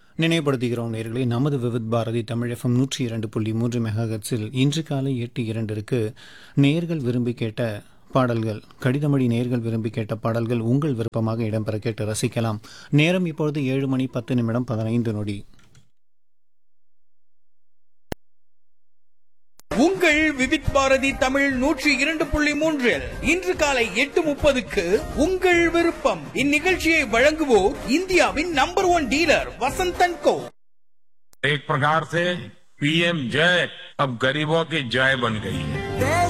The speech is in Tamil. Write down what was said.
நினைவுபடுத்துகிறோம் நேர்களே நமது விவித் பாரதி தமிழ் எஃப்எம் நூற்றி இரண்டு புள்ளி மூன்று மெகாஹெட்ஸில் இன்று காலை எட்டு இரண்டிற்கு நேர்கள் விரும்பி கேட்ட பாடல்கள் கடிதமொழி நேர்கள் விரும்பி கேட்ட பாடல்கள் உங்கள் விருப்பமாக இடம்பெற கேட்டு ரசிக்கலாம் நேரம் இப்பொழுது ஏழு மணி பத்து நிமிடம் பதினைந்து நொடி உங்கள் விவித் பாரதி தமிழ் நூற்றி இரண்டு புள்ளி மூன்றில் இன்று காலை எட்டு முப்பதுக்கு உங்கள் விருப்பம் இந்நிகழ்ச்சியை வழங்குவோர் இந்தியாவின் number one dealer Vasanthan co एक प्रकार से पीएम जय अब गरीबों की जय बन गई है